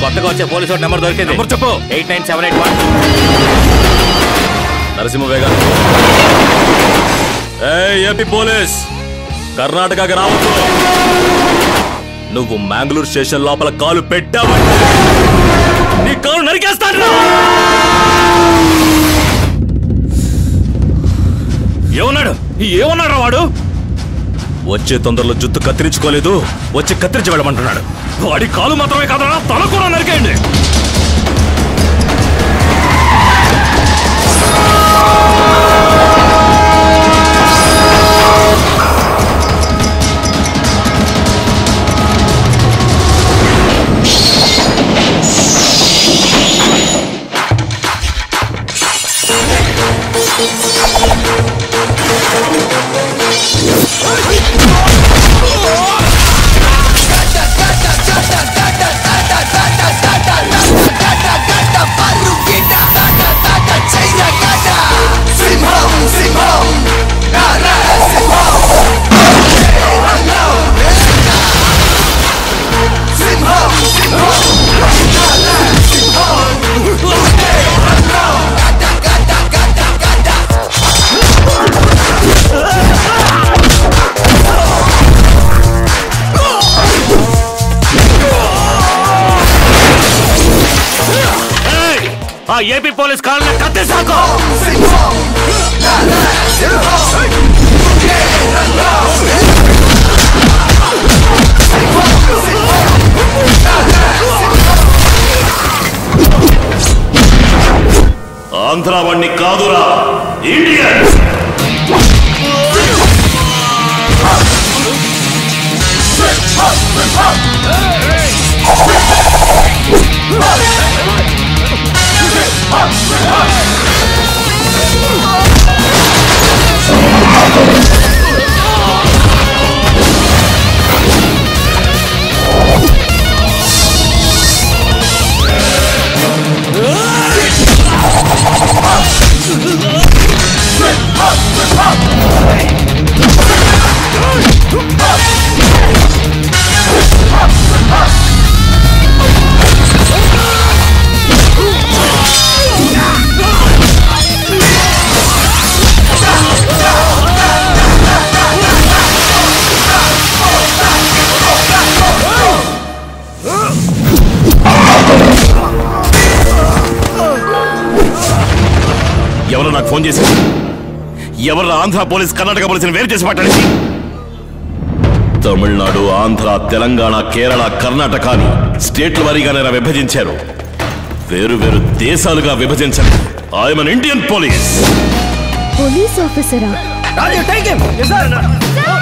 కొత్తగా వచ్చే పోలీసు వాడి నెంబర్ దొరికింది నెంబర్ చెప్పు eight nine seven eight one Narasimha వేగా ఏపీ పోలీస్ కర్ణాటకకి రావద్దు నువ్వు మ్యాంగ్లూర్ స్టేషన్ లోపల కాలు పెట్టావంటే నీ కాలు నరికేస్తాను ఏమన్నాడు ఏమన్నాడు వాడు వచ్చే తొందరలో జుత్తు కత్తిరించుకోలేదు వచ్చి కత్తిరించి వెళ్ళమంటున్నాడు వాడి కాలు మాత్రమే కాదరా తల కూడా నరికేయండి ఆ ఏపీ పోలీస్ కాళ్ళని కత్తేసాకో ఆంధ్రావాణ్ణి కాదురా ఇండియన్ ఎవరు నాకు ఫోన్ చేసి ఎవరు ఆంధ్ర పోలీస్ కర్ణాటక పోలీసుని వేరు చేసి మాట్లాడింది తమిళనాడు ఆంధ్ర తెలంగాణ కేరళ కర్ణాటక అని స్టేట్ల వారీగానే విభజించారు వేరు వేరు దేశాలుగా విభజించండి I'm an Indian police police ఆఫీసరా రాజు టేక్ హిమ్